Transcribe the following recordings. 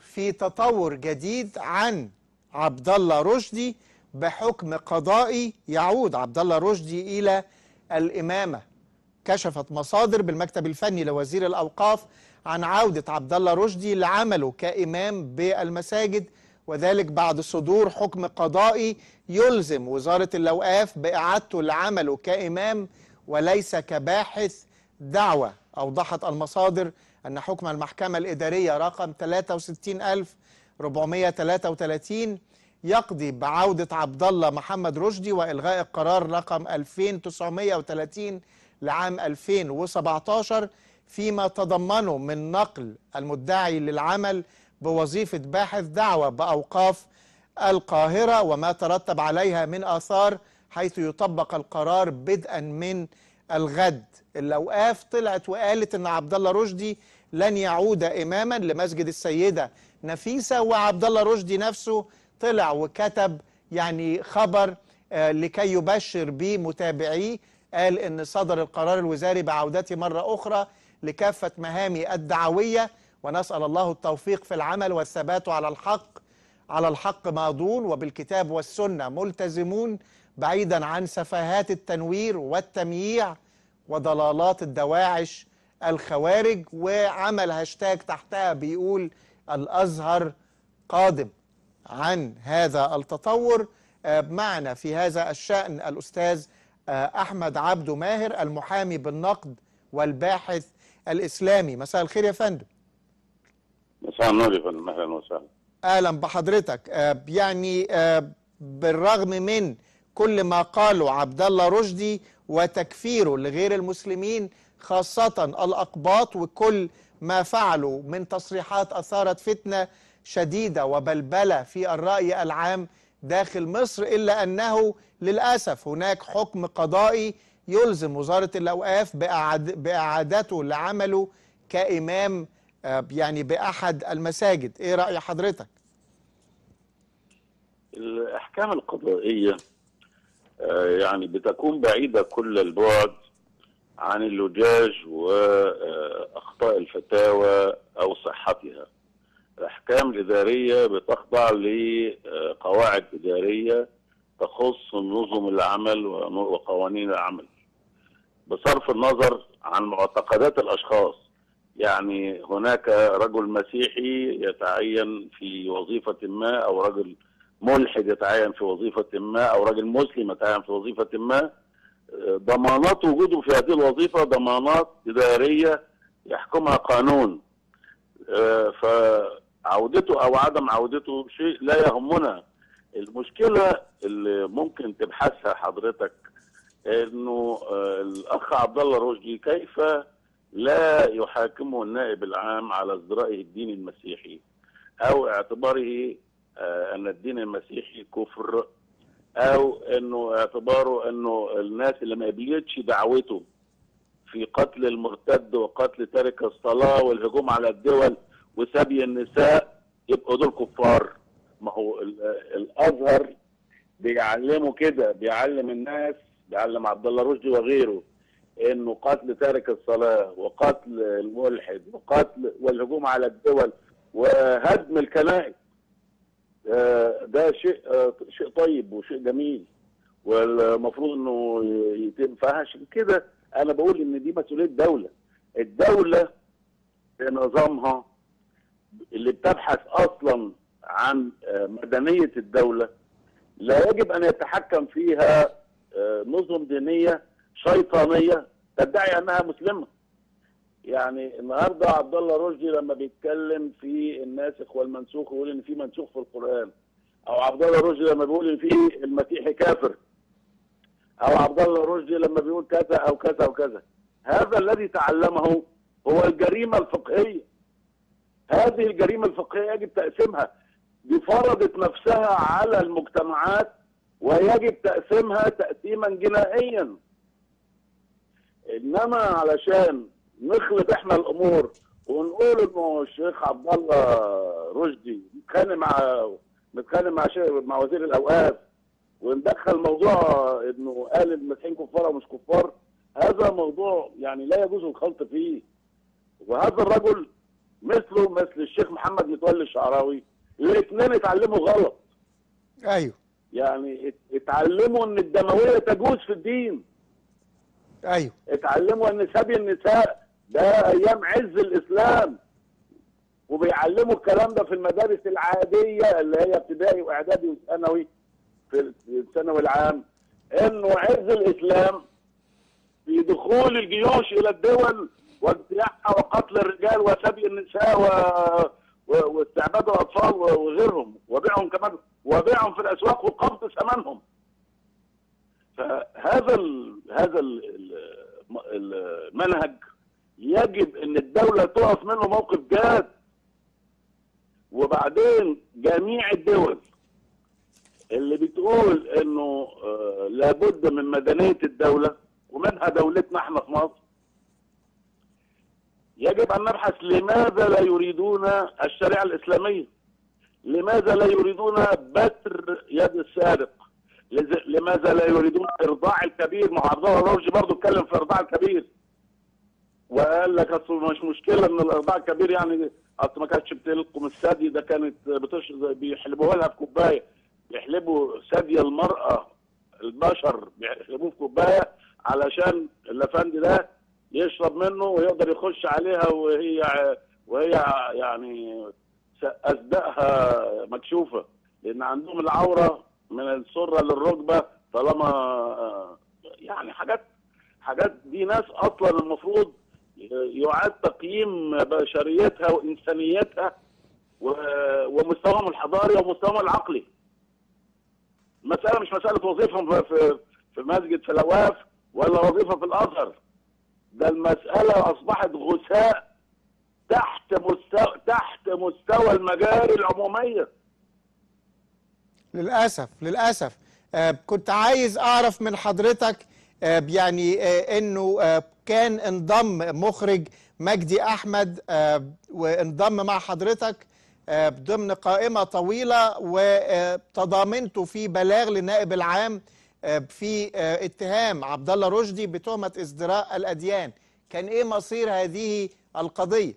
في تطور جديد عن عبد الله رشدي بحكم قضائي يعود عبد الله رشدي الى الامامه كشفت مصادر بالمكتب الفني لوزير الاوقاف عن عوده عبد الله رشدي لعمله كامام بالمساجد وذلك بعد صدور حكم قضائي يلزم وزاره الاوقاف باعادته لعمله كامام وليس كباحث دعوه اوضحت المصادر ان حكم المحكمه الاداريه رقم 63433 يقضي بعودة عبد الله محمد رشدي وإلغاء القرار رقم 2930 لعام 2017 فيما تضمنه من نقل المدعي للعمل بوظيفة باحث دعوة بأوقاف القاهرة وما ترتب عليها من آثار حيث يطبق القرار بدءا من الغد الأوقاف طلعت وقالت أن عبد الله رشدي لن يعود إماما لمسجد السيدة نفيسة وعبد الله رشدي نفسه طلع وكتب يعني خبر آه لكي يبشر به متابعيه قال ان صدر القرار الوزاري بعودتي مره اخرى لكافه مهامي الدعويه ونسال الله التوفيق في العمل والثبات على الحق على الحق ماضون وبالكتاب والسنه ملتزمون بعيدا عن سفاهات التنوير والتمييع وضلالات الدواعش الخوارج وعمل هاشتاج تحتها بيقول الازهر قادم عن هذا التطور معنا في هذا الشأن الأستاذ أحمد عبده ماهر المحامي بالنقد والباحث الإسلامي مساء الخير يا فندم مساء النور يا فندم أهلا وسهلا أهلا بحضرتك يعني بالرغم من كل ما قاله عبد الله رشدي وتكفيره لغير المسلمين خاصة الأقباط وكل ما فعلوا من تصريحات أثارت فتنة شديدة وبلبلة في الرأي العام داخل مصر إلا أنه للأسف هناك حكم قضائي يلزم وزارة الأوقاف بإعاد بإعادته لعمله كإمام يعني بأحد المساجد إيه رأي حضرتك؟ الأحكام القضائية يعني بتكون بعيدة كل البعد عن اللجاج وأخطاء الفتاوى أو صحتها الاحكام الاداريه بتخضع لقواعد اداريه تخص نظم العمل وقوانين العمل بصرف النظر عن معتقدات الاشخاص يعني هناك رجل مسيحي يتعين في وظيفه ما او رجل ملحد يتعين في وظيفه ما او رجل مسلم يتعين في وظيفه ما ضمانات وجوده في هذه الوظيفه ضمانات اداريه يحكمها قانون ف عودته او عدم عودته شيء لا يهمنا المشكله اللي ممكن تبحثها حضرتك انه الاخ عبد الله رشدي كيف لا يحاكمه النائب العام على ازدرائه الدين المسيحي او اعتباره ان الدين المسيحي كفر او انه اعتباره انه الناس اللي ما قبلتش دعوته في قتل المرتد وقتل تارك الصلاه والهجوم على الدول وسبي النساء يبقوا دول كفار ما هو الازهر بيعلموا كده بيعلم الناس بيعلم عبد الله رشدي وغيره انه قتل تارك الصلاه وقتل الملحد وقتل والهجوم على الدول وهدم الكنائس ده شيء شيء طيب وشيء جميل والمفروض انه يتم فعشان كده انا بقول ان دي مسؤوليه دوله الدوله بنظامها اللي بتبحث اصلا عن مدنيه الدوله لا يجب ان يتحكم فيها نظم دينيه شيطانيه تدعي انها مسلمه. يعني النهارده عبد الله رشدي لما بيتكلم في الناسخ والمنسوخ ويقول ان في منسوخ في القران او عبد الله رشدي لما بيقول ان في المسيحي كافر او عبد الله رشدي لما بيقول كذا او كذا او كذا هذا الذي تعلمه هو الجريمه الفقهيه هذه الجريمة الفقهية يجب تقسيمها دي فرضت نفسها على المجتمعات ويجب تقسيمها تقسيما جنائيا انما علشان نخلط احنا الامور ونقول انه الشيخ عبد الله رشدي متخانق مع متخانق مع مع وزير الاوقاف وندخل موضوع انه قال المسيحيين كفار ومش كفار هذا موضوع يعني لا يجوز الخلط فيه وهذا الرجل مثله مثل الشيخ محمد متولي الشعراوي الاثنين اتعلموا غلط ايوه يعني ات- اتعلموا ان الدمويه تجوز في الدين ايوه اتعلموا ان سبي النساء ده ايام عز الاسلام وبيعلموا الكلام ده في المدارس العاديه اللي هي ابتدائي واعدادي وثانوي في الثانوي العام انه عز الاسلام في دخول الجيوش الى الدول واجتياحها وقتل الرجال وسبي النساء و... و... واستعباد الاطفال و- وغيرهم وبيعهم كمان وبيعهم في الاسواق وقبض ثمنهم فهذا ال... هذا ال... ال- المنهج يجب ان الدوله تقف منه موقف جاد وبعدين جميع الدول اللي بتقول انه آه، لابد من مدنيه الدوله ومنها دولتنا احنا في مصر يجب ان نبحث لماذا لا يريدون الشريعه الاسلاميه لماذا لا يريدون بتر يد السارق لز- لماذا لا يريدون ارضاع الكبير ما هو عبد الله الرشدي برضه اتكلم في ارضاع الكبير وقال لك اصل مش مشكله ان الارضاع الكبير يعني اصل ما كانتش بتلقم الثدي ده كانت بتش... بيحلبوها لها في كوبايه يحلبوا ثدي المراه البشر بيحلبوه في كوبايه علشان الافندي ده يشرب منه ويقدر يخش عليها وهي وهي يعني اصدقها مكشوفه لان عندهم العوره من السره للركبه طالما آه، يعني حاجات حاجات دي ناس اصلا المفروض يعاد تقييم بشريتها وانسانيتها و- ومستواهم الحضاري ومستواهم العقلي. المساله مش مساله وظيفه في في مسجد في الأواف ولا وظيفه في الازهر. ده المساله اصبحت غثاء تحت مستوى تحت مستوى المجاري العموميه. للأسف للأسف آه كنت عايز أعرف من حضرتك آه يعني آه إنه آه كان انضم مخرج مجدي أحمد آه وانضم مع حضرتك آه ضمن قائمة طويلة وتضامنته في بلاغ للنائب العام آه في آه اتهام عبد الله رشدي بتهمة ازدراء الأديان كان إيه مصير هذه القضية؟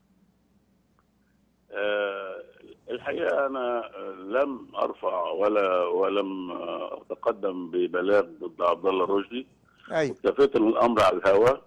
آه، الحقيقه انا لم ارفع ولا ولم اتقدم ببلاغ ضد عبد الله الرشدي أيوه اكتفيت من الامر على الهواء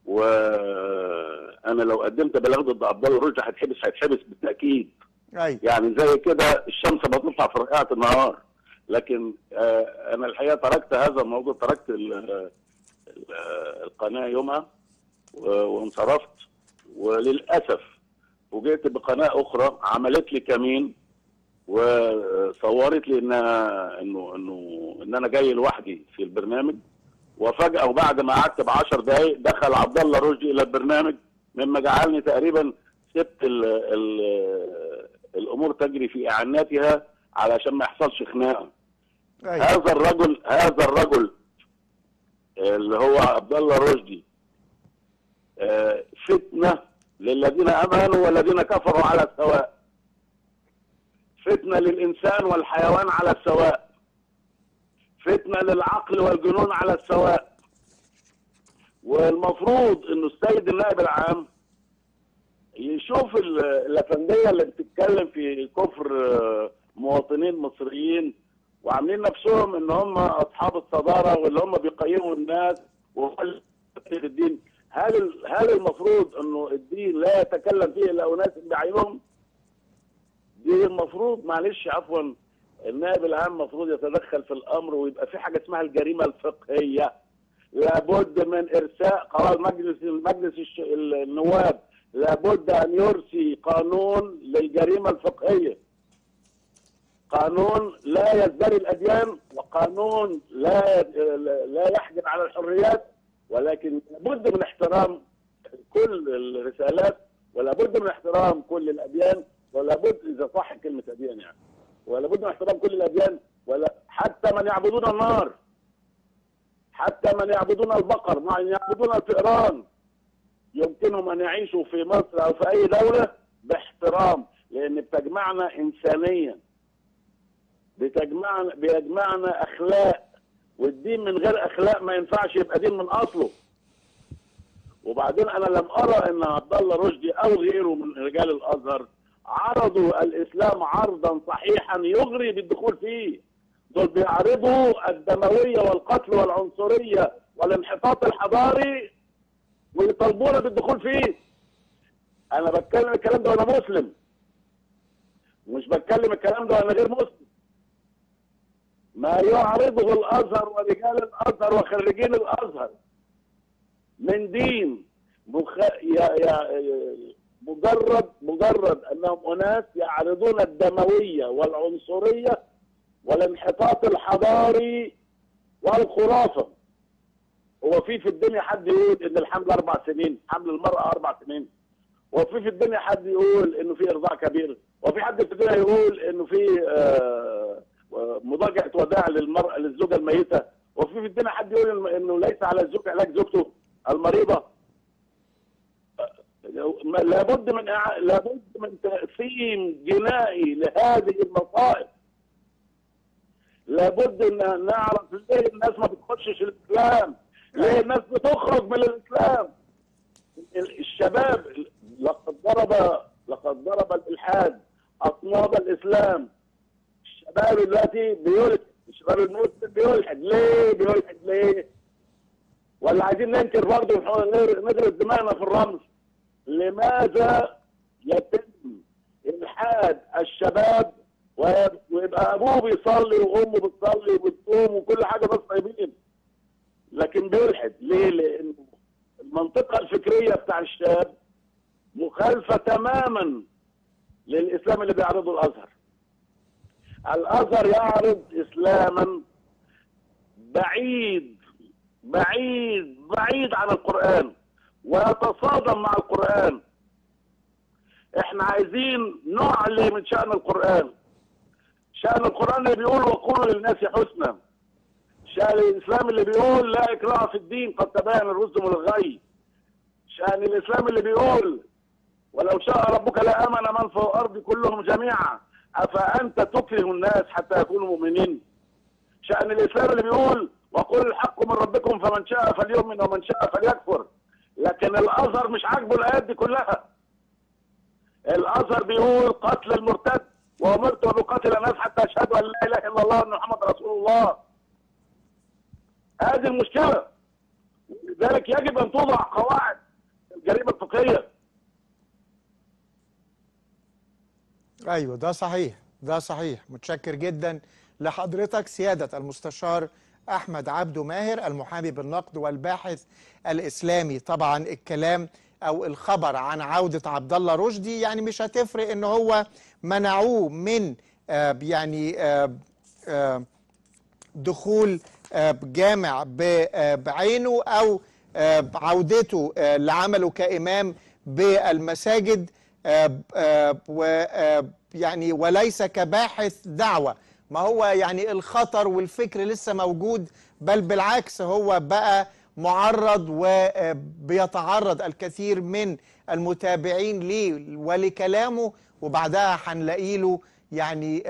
وانا لو قدمت بلاغ ضد عبد الله الرشدي هيتحبس هيتحبس بالتاكيد أيوه يعني زي كده الشمس بتطلع في رقعه النهار لكن آه، انا الحقيقه تركت هذا الموضوع تركت ال- ال- القناه يومها و- وانصرفت وللاسف فوجئت بقناه اخرى عملت لي كمين وصورت لي انها انه انه ان انا جاي لوحدي في البرنامج وفجاه وبعد ما قعدت ب 10 دقائق دخل عبد الله رشدي الى البرنامج مما جعلني تقريبا سبت ال ال الامور تجري في اعاناتها علشان ما يحصلش خناقه أيوه هذا الرجل هذا الرجل اللي هو عبد الله رشدي آه، فتنه للذين امنوا والذين كفروا على السواء فتنه للانسان والحيوان على السواء فتنه للعقل والجنون على السواء والمفروض انه السيد النائب العام يشوف ال- الافنديه اللي بتتكلم في كفر آه، مواطنين مصريين وعاملين نفسهم ان هم اصحاب الصداره واللي هم بيقيموا الناس وكل الدين هل ال- هل المفروض انه الدين لا يتكلم فيه الا اناس بعينهم؟ دي المفروض معلش عفوا النائب العام المفروض يتدخل في الامر ويبقى في حاجه اسمها الجريمه الفقهيه لابد من ارساء قرار مجلس مجلس الش- النواب لابد ان يرسي قانون للجريمه الفقهيه قانون لا يزدري الاديان وقانون لا لا يحجب على الحريات ولكن لابد من احترام كل الرسالات ولابد من احترام كل الاديان ولابد اذا صح كلمه اديان يعني ولابد من احترام كل الاديان ولا حتى من يعبدون النار حتى من يعبدون البقر من يعبدون الفئران يمكنهم ان يعيشوا في مصر او في اي دوله باحترام لان بتجمعنا انسانيا بتجمعنا بيجمعنا اخلاق والدين من غير اخلاق ما ينفعش يبقى دين من اصله وبعدين انا لم ارى ان عبد الله رشدي او غيره من رجال الازهر عرضوا الاسلام عرضا صحيحا يغري بالدخول فيه دول بيعرضوا الدمويه والقتل والعنصريه والانحطاط الحضاري ويطالبونا بالدخول فيه انا بتكلم الكلام ده وانا مسلم مش بتكلم الكلام ده وانا غير مسلم ما يعرضه الازهر ورجال الازهر وخريجين الازهر من دين مخ... يا... يا... مجرد مجرد انهم اناس يعرضون الدمويه والعنصريه والانحطاط الحضاري والخرافه هو في في الدنيا حد يقول ان الحمل اربع سنين حمل المراه اربع سنين وفي في الدنيا حد يقول انه في ارضاع كبير وفي حد في الدنيا يقول انه في آه مضاجعه وداع للمراه للزوجه الميته وفي في الدنيا حد يقول انه ليس على الزوج علاج زوجته المريضه لابد من لابد من تقسيم جنائي لهذه المصائب لابد ان نعرف ليه الناس ما بتخشش الاسلام ليه الناس بتخرج من الاسلام الشباب لقد ضرب لقد ضرب الالحاد اصناب الاسلام الشباب دلوقتي بيلحد الشباب المسلم بيلحد ليه بيلحد ليه ولا عايزين ننكر برضه نغرق دماغنا في الرمز لماذا يتم الحاد الشباب ويبقى ابوه بيصلي وامه بتصلي وبتصوم وكل حاجه بس طيبين لكن بيلحد ليه؟ لانه المنطقه الفكريه بتاع الشاب مخالفه تماما للاسلام اللي بيعرضه الازهر. الازهر يعرض اسلاما بعيد بعيد بعيد عن القران ويتصادم مع القران. احنا عايزين نعلي من شان القران. شان القران اللي بيقول وقولوا للناس حسنا. شان الاسلام اللي بيقول لا اكراه في الدين قد تبين الرشد من الغي. شان الاسلام اللي بيقول ولو شاء ربك لامن من في الارض كلهم جميعا افانت تكره الناس حتى يكونوا مؤمنين. شان الاسلام اللي بيقول وقل الحق من ربكم فمن شاء فليؤمن ومن شاء فليكفر. لكن الازهر مش عاجبه الايات دي كلها. الازهر بيقول قتل المرتد وامرت ان اقاتل الناس حتى اشهدوا ان لا اله الا الله وان محمد رسول الله. هذه المشكله. لذلك يجب ان توضع قواعد الجريمه الفقهيه. ايوه ده صحيح ده صحيح متشكر جدا لحضرتك سياده المستشار احمد عبده ماهر المحامي بالنقد والباحث الاسلامي طبعا الكلام او الخبر عن عوده عبد الله رشدي يعني مش هتفرق ان هو منعوه من آه يعني آه آه دخول جامع بعينه او عودته لعمله كامام بالمساجد ويعني وليس كباحث دعوه ما هو يعني الخطر والفكر لسه موجود بل بالعكس هو بقى معرض وبيتعرض الكثير من المتابعين ليه ولكلامه وبعدها هنلاقي له يعني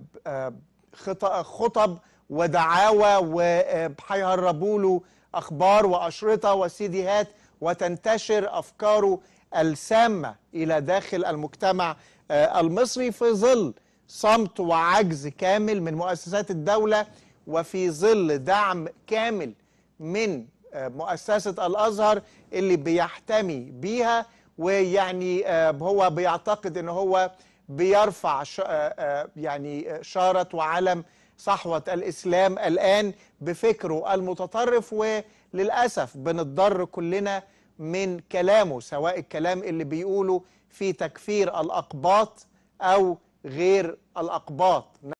خطب ودعاوى وهيهربوا له اخبار واشرطه وسيديهات وتنتشر افكاره السامه الى داخل المجتمع المصري في ظل صمت وعجز كامل من مؤسسات الدوله وفي ظل دعم كامل من مؤسسه الازهر اللي بيحتمي بيها ويعني هو بيعتقد ان هو بيرفع يعني شاره وعلم صحوة الإسلام الآن بفكره المتطرف وللأسف بنضطر كلنا من كلامه سواء الكلام اللي بيقوله في تكفير الأقباط أو غير الأقباط